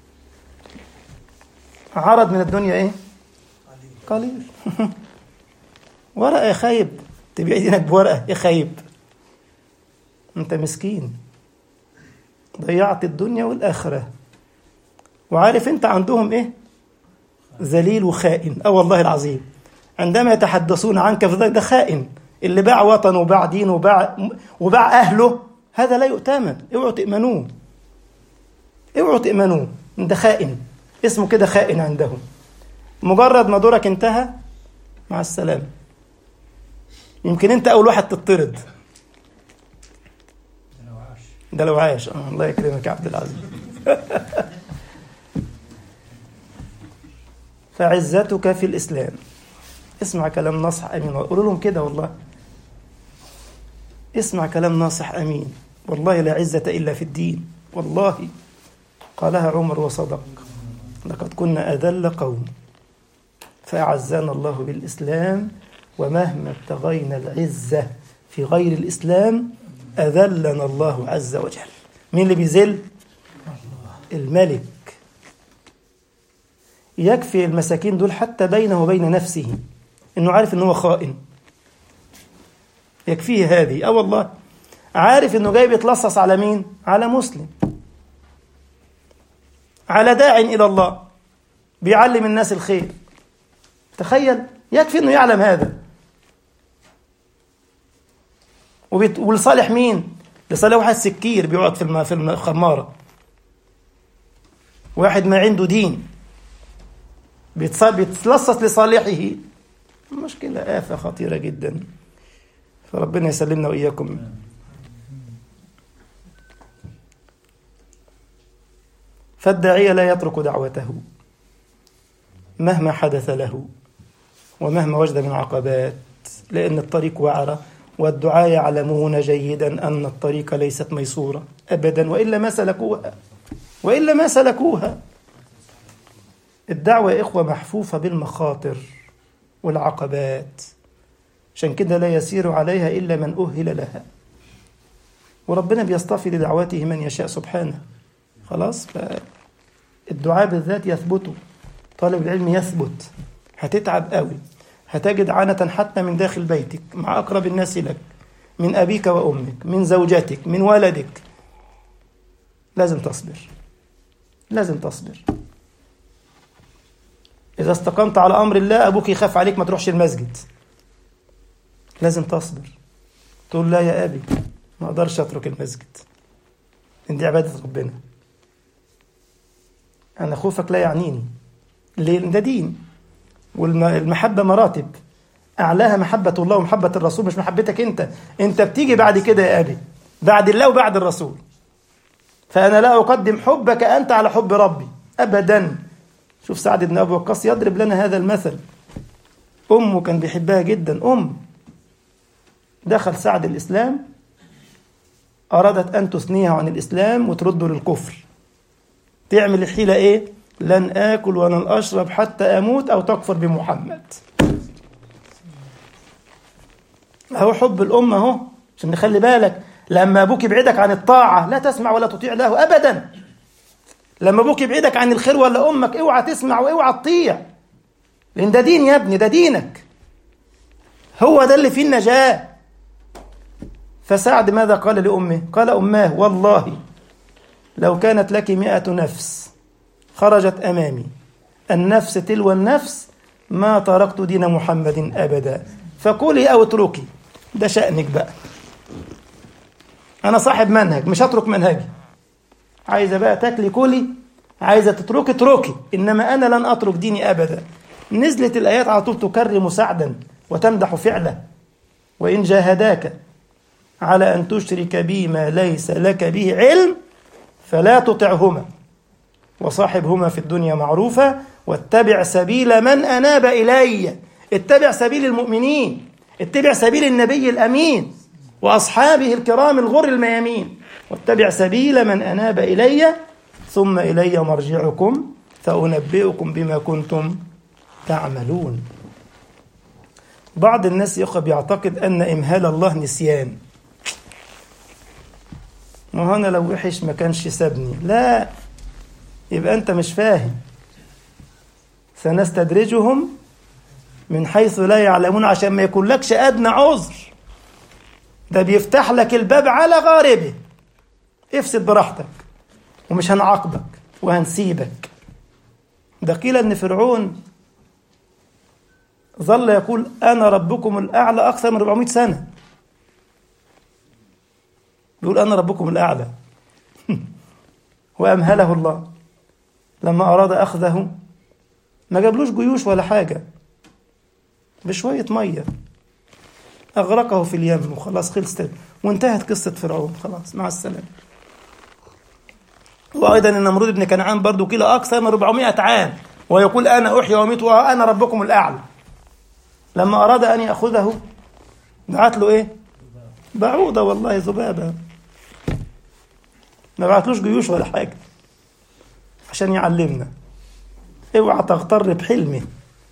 عرض من الدنيا ايه قليل ورقه يا خايب تبيع دينك بورقه يا خايب انت مسكين ضيعت الدنيا والاخره وعارف انت عندهم ايه ذليل وخائن اه والله العظيم عندما يتحدثون عنك في ذلك ده خائن اللي باع وطنه وباع دينه وباع وباع اهله هذا لا يؤتمن اوعوا تامنوه اوعوا تامنوه ده خائن اسمه كده خائن عندهم مجرد ما دورك انتهى مع السلامة يمكن انت اول واحد تطرد ده لو عاش آه الله يكرمك يا عبد العزيز فعزتك في الاسلام اسمع كلام ناصح امين قولوا لهم كده والله اسمع كلام ناصح امين والله لا عزه الا في الدين والله قالها عمر وصدق لقد كنا أذل قوم فأعزنا الله بالإسلام ومهما ابتغينا العزة في غير الإسلام أذلنا الله عز وجل مين اللي بيذل؟ الملك يكفي المساكين دول حتى بينه وبين نفسه انه عارف انه هو خائن يكفيه هذه اه والله عارف انه جاي بيتلصص على مين على مسلم على داع الى الله بيعلم الناس الخير تخيل يكفي انه يعلم هذا وبيت... ولصالح مين لصالح واحد سكير بيقعد في الم... في الخماره واحد ما عنده دين بيتلصص لصالحه مشكلة آفة خطيرة جدا فربنا يسلمنا وإياكم فالداعية لا يترك دعوته مهما حدث له ومهما وجد من عقبات لأن الطريق وعرة والدعاة يعلمون جيدا أن الطريق ليست ميسورة أبدا وإلا ما سلكوها وإلا ما سلكوها الدعوة يا إخوة محفوفة بالمخاطر والعقبات عشان كده لا يسير عليها إلا من أهل لها وربنا بيصطفي لدعوته من يشاء سبحانه خلاص فالدعاء بالذات يثبتوا طالب العلم يثبت هتتعب قوي هتجد عنة حتى من داخل بيتك مع أقرب الناس لك من أبيك وأمك من زوجتك من ولدك لازم تصبر لازم تصبر إذا استقمت على أمر الله أبوك يخاف عليك ما تروحش المسجد لازم تصبر تقول لا يا أبي ما أقدرش أترك المسجد إن دي عبادة ربنا أنا خوفك لا يعنيني ليه؟ ده دين والمحبة مراتب أعلاها محبة الله ومحبة الرسول مش محبتك أنت أنت بتيجي بعد كده يا أبي بعد الله وبعد الرسول فأنا لا أقدم حبك أنت على حب ربي أبدا شوف سعد بن أبي وقاص يضرب لنا هذا المثل أمه كان بيحبها جدا أم دخل سعد الإسلام أرادت أن تثنيه عن الإسلام وترده للكفر تعمل الحيلة إيه؟ لن آكل ولن أشرب حتى أموت أو تكفر بمحمد أهو حب الأم أهو عشان نخلي بالك لما أبوك يبعدك عن الطاعة لا تسمع ولا تطيع له أبدا لما أبوك يبعدك عن الخير ولا أمك اوعى تسمع واوعى تطيع لأن ده دين يا ابني ده دينك هو ده اللي فيه النجاة فسعد ماذا قال لأمه قال أماه والله لو كانت لك مئة نفس خرجت أمامي النفس تلو النفس ما تركت دين محمد أبدا فكلي أو اتركي ده شأنك بقى أنا صاحب منهج مش هترك منهجي عايزة بقى تاكلي كلي عايزة تتركي اتركي إنما أنا لن أترك ديني أبدا نزلت الآيات على طول تكرم سعدا وتمدح فعله وإن جاهداك على أن تشرك بي ما ليس لك به علم فلا تطعهما وصاحبهما في الدنيا معروفا واتبع سبيل من أناب إلي اتبع سبيل المؤمنين اتبع سبيل النبي الأمين وأصحابه الكرام الغر الميامين واتبع سبيل من أناب إلي ثم إلي مرجعكم فأنبئكم بما كنتم تعملون بعض الناس يا أخي بيعتقد أن إمهال الله نسيان ما هو أنا لو وحش ما كانش سابني لا يبقى أنت مش فاهم سنستدرجهم من حيث لا يعلمون عشان ما يكون لكش أدنى عذر ده بيفتح لك الباب على غاربه افسد براحتك ومش هنعاقبك وهنسيبك ده قيل ان فرعون ظل يقول انا ربكم الاعلى اكثر من 400 سنه بيقول انا ربكم الاعلى وامهله الله لما اراد اخذه ما جابلوش جيوش ولا حاجه بشويه ميه اغرقه في اليم وخلاص خلصت وانتهت قصه فرعون خلاص مع السلامه وايضا النمرود بن كنعان برضو كيل اكثر من 400 عام ويقول انا احيي واميت وانا ربكم الاعلى لما اراد ان ياخذه بعت له ايه بعوضه والله ذبابه ما بعتلوش جيوش ولا حاجه عشان يعلمنا اوعى تغتر بحلمه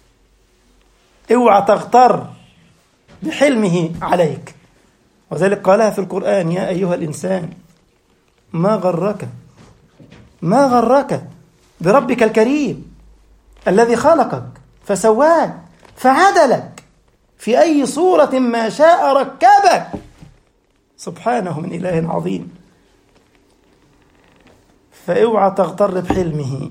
اوعى تغتر بحلمه عليك وذلك قالها في القران يا ايها الانسان ما غرك ما غرك بربك الكريم الذي خلقك فسواك فعدلك في أي صورة ما شاء ركبك سبحانه من إله عظيم فاوعى تغتر بحلمه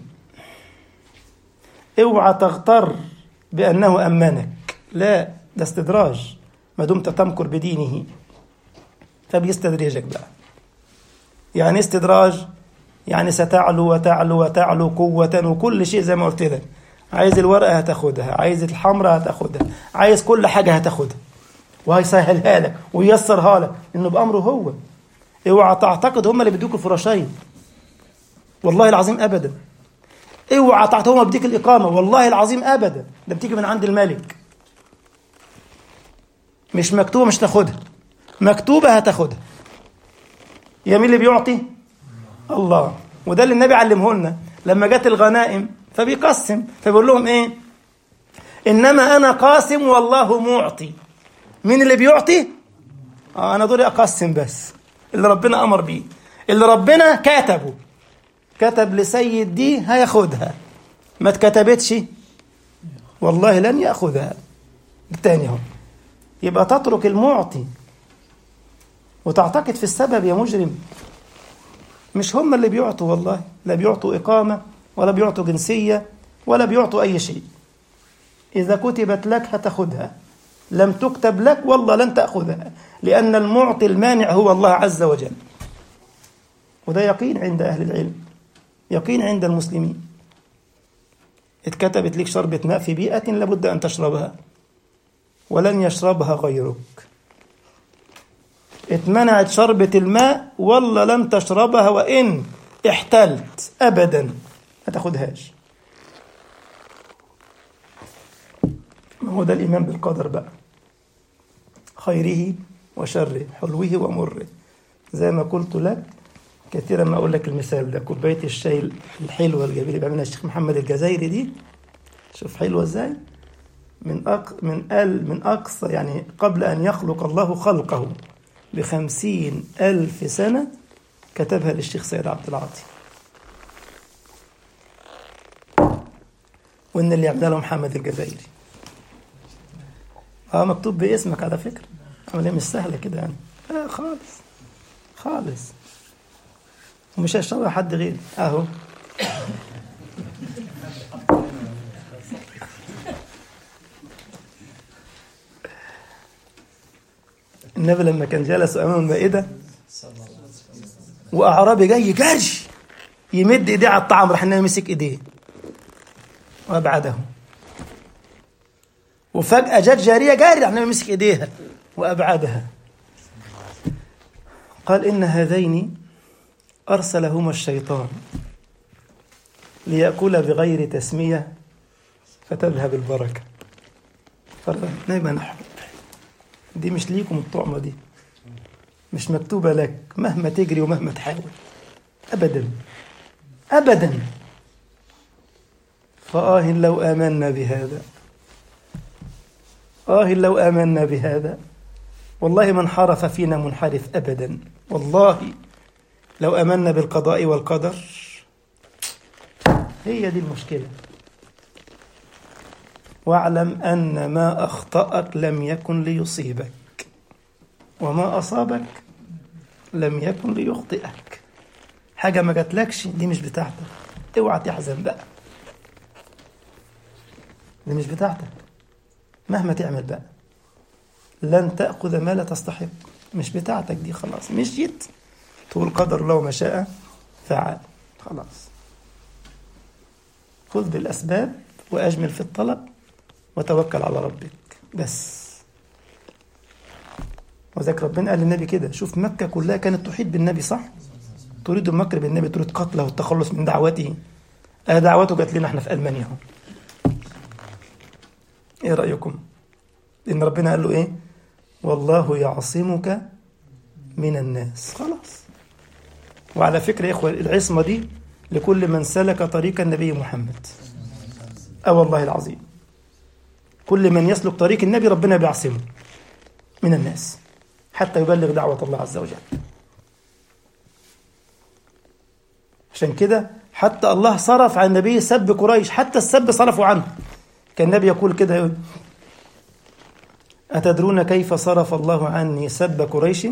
اوعى تغتر بأنه أمنك لا ده استدراج ما دمت تمكر بدينه فبيستدرجك بقى يعني استدراج يعني ستعلو وتعلو وتعلو قوة وكل شيء زي ما قلت لك عايز الورقة هتاخدها عايز الحمرة هتاخدها عايز كل حاجة هتاخدها وهيسهلها لك وييسرها لك انه بامره هو اوعى تعتقد هم اللي بيدوك الفراشين والله العظيم ابدا اوعى تعتقد هم بيديك الاقامه والله العظيم ابدا ده بتيجي من عند الملك مش مكتوبه مش تاخدها مكتوبه هتاخدها يا مين اللي بيعطي الله وده اللي النبي علمه لنا لما جت الغنائم فبيقسم فبيقول لهم ايه انما انا قاسم والله معطي مين اللي بيعطي آه انا دوري اقسم بس اللي ربنا امر بيه اللي ربنا كتبه كتب لسيد دي هياخدها ما اتكتبتش والله لن ياخذها التاني اهو يبقى تترك المعطي وتعتقد في السبب يا مجرم مش هم اللي بيعطوا والله لا بيعطوا إقامة ولا بيعطوا جنسية ولا بيعطوا أي شيء إذا كتبت لك هتاخدها لم تكتب لك والله لن تأخذها لأن المعطي المانع هو الله عز وجل وده يقين عند أهل العلم يقين عند المسلمين اتكتبت لك شربة ماء في بيئة لابد أن تشربها ولن يشربها غيرك اتمنعت شربة الماء والله لن تشربها وإن احتلت أبدا ما تاخدهاش ما هو ده الإيمان بالقدر بقى خيره وشره حلوه ومره زي ما قلت لك كثيرا ما أقول لك المثال ده كوباية الشاي الحلوة الجميلة اللي بيعملها الشيخ محمد الجزائري دي شوف حلوة ازاي من أق من ال من أقصى يعني قبل أن يخلق الله خلقه بخمسين ألف سنة كتبها للشيخ سيد عبد العاطي وإن اللي يعملها له محمد الجزائري اه مكتوب باسمك على فكرة عملية مش سهلة كده يعني لا خالص خالص ومش هيشربها حد غيري اهو النبي لما كان جالس امام المائده واعرابي جاي جري يمد ايديه على الطعام راح النبي مسك ايديه وابعده وفجاه جت جاريه جاري راح النبي مسك ايديها وابعدها قال ان هذين ارسلهما الشيطان ليأكل بغير تسمية فتذهب البركة فنعم نحن دي مش ليكم الطعمة دي مش مكتوبة لك مهما تجري ومهما تحاول أبدا أبدا فآه لو آمنا بهذا آه لو آمنا بهذا والله ما انحرف فينا منحرف أبدا والله لو آمنا بالقضاء والقدر هي دي المشكلة واعلم أن ما أخطأك لم يكن ليصيبك وما أصابك لم يكن ليخطئك حاجة ما جاتلكش دي مش بتاعتك اوعى تحزن بقى دي مش بتاعتك مهما تعمل بقى لن تأخذ ما لا تستحق مش بتاعتك دي خلاص مشيت تقول قدر الله ما شاء فعل خلاص خذ بالأسباب وأجمل في الطلب وتوكل على ربك بس وذاك ربنا قال للنبي كده شوف مكة كلها كانت تحيط بالنبي صح تريد المكر بالنبي تريد قتله والتخلص من دعوته آه دعوته جات لنا احنا في ألمانيا اهو ايه رأيكم إن ربنا قال له ايه والله يعصمك من الناس خلاص وعلى فكرة يا إخوة العصمة دي لكل من سلك طريق النبي محمد أه والله العظيم كل من يسلك طريق النبي ربنا بيعصمه من الناس حتى يبلغ دعوة الله عز وجل عشان كده حتى الله صرف عن النبي سب قريش حتى السب صرفوا عنه كان النبي يقول كده أتدرون كيف صرف الله عني سب قريش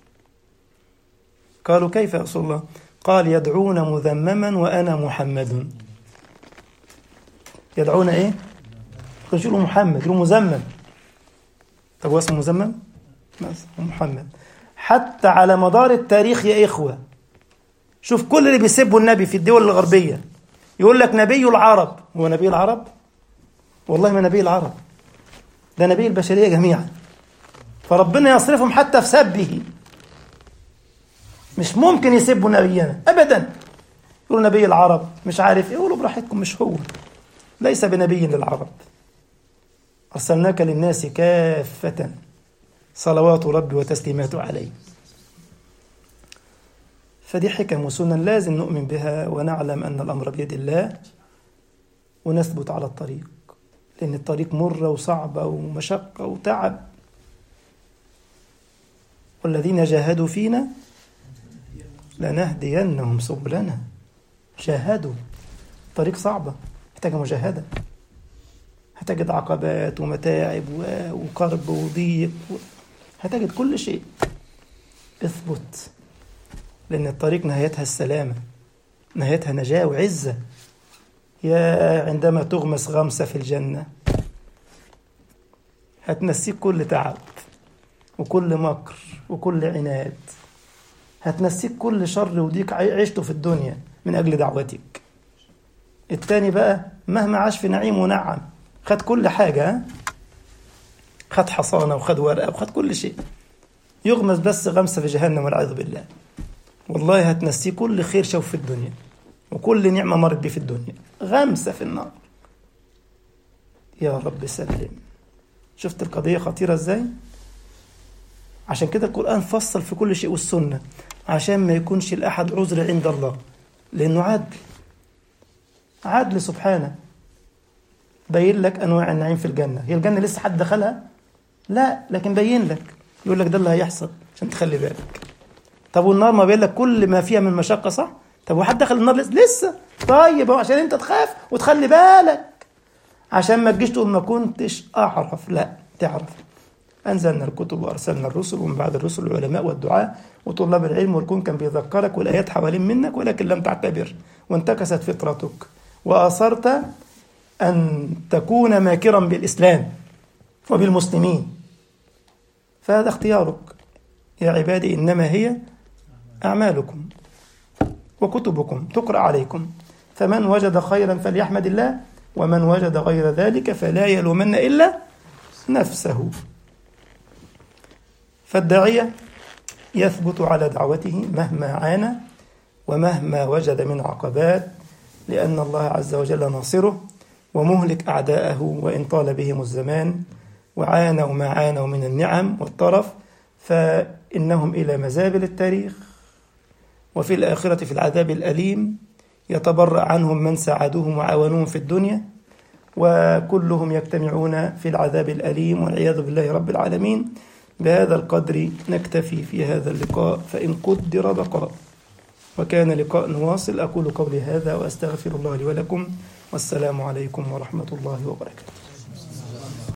قالوا كيف يا رسول الله قال يدعون مذمما وأنا محمد يدعون إيه كانوا يقولوا محمد يقولوا مذمم طب هو اسمه مذمم محمد حتى على مدار التاريخ يا إخوة شوف كل اللي بيسبوا النبي في الدول الغربية يقول لك نبي العرب هو نبي العرب والله ما نبي العرب ده نبي البشرية جميعا فربنا يصرفهم حتى في سبه مش ممكن يسبوا نبينا أبدا يقولوا نبي العرب مش عارف ايه يقولوا براحتكم مش هو ليس بنبي للعرب أرسلناك للناس كافة صلوات ربي وتسليماته عليه فدي حكم وسنن لازم نؤمن بها ونعلم أن الأمر بيد الله ونثبت على الطريق لأن الطريق مرة وصعبة ومشقة وتعب والذين جاهدوا فينا لنهدينهم سبلنا جاهدوا طريق صعبة محتاجة مجاهدة هتجد عقبات ومتاعب وكرب وضيق هتجد كل شيء اثبت لأن الطريق نهايتها السلامة نهايتها نجاة وعزة يا عندما تغمس غمسة في الجنة هتنسيك كل تعب وكل مكر وكل عناد هتنسيك كل شر وضيق عشته في الدنيا من أجل دعوتك التاني بقى مهما عاش في نعيم ونعم خد كل حاجة خد حصانة وخد ورقة وخد كل شيء يغمس بس غمسة في جهنم والعياذ بالله والله هتنسيه كل خير شوف في الدنيا وكل نعمة مرت بيه في الدنيا غمسة في النار يا رب سلم شفت القضية خطيرة ازاي عشان كده القرآن فصل في كل شيء والسنة عشان ما يكونش الأحد عذر عند الله لأنه عدل عدل سبحانه بين لك أنواع النعيم في الجنة هي الجنة لسه حد دخلها لا لكن بين لك يقول لك ده اللي هيحصل عشان تخلي بالك طب والنار ما بين لك كل ما فيها من مشقة صح طب وحد دخل النار لسه لسه طيب هو عشان انت تخاف وتخلي بالك عشان ما تجيش تقول ما كنتش اعرف لا تعرف انزلنا الكتب وارسلنا الرسل ومن بعد الرسل العلماء والدعاء وطلاب العلم والكون كان بيذكرك والايات حوالين منك ولكن لم تعتبر وانتكست فطرتك واصرت ان تكون ماكرا بالاسلام وبالمسلمين فهذا اختيارك يا عبادي انما هي اعمالكم وكتبكم تقرا عليكم فمن وجد خيرا فليحمد الله ومن وجد غير ذلك فلا يلومن الا نفسه فالداعيه يثبت على دعوته مهما عانى ومهما وجد من عقبات لان الله عز وجل ناصره ومهلك اعداءه وان طال بهم الزمان وعانوا ما عانوا من النعم والطرف فانهم الى مزابل التاريخ وفي الآخرة في العذاب الأليم يتبرأ عنهم من ساعدوهم وعاونوهم في الدنيا وكلهم يجتمعون في العذاب الأليم والعياذ بالله رب العالمين بهذا القدر نكتفي في هذا اللقاء فإن قدر بقاء وكان لقاء واصل أقول قولي هذا وأستغفر الله لي ولكم والسلام عليكم ورحمة الله وبركاته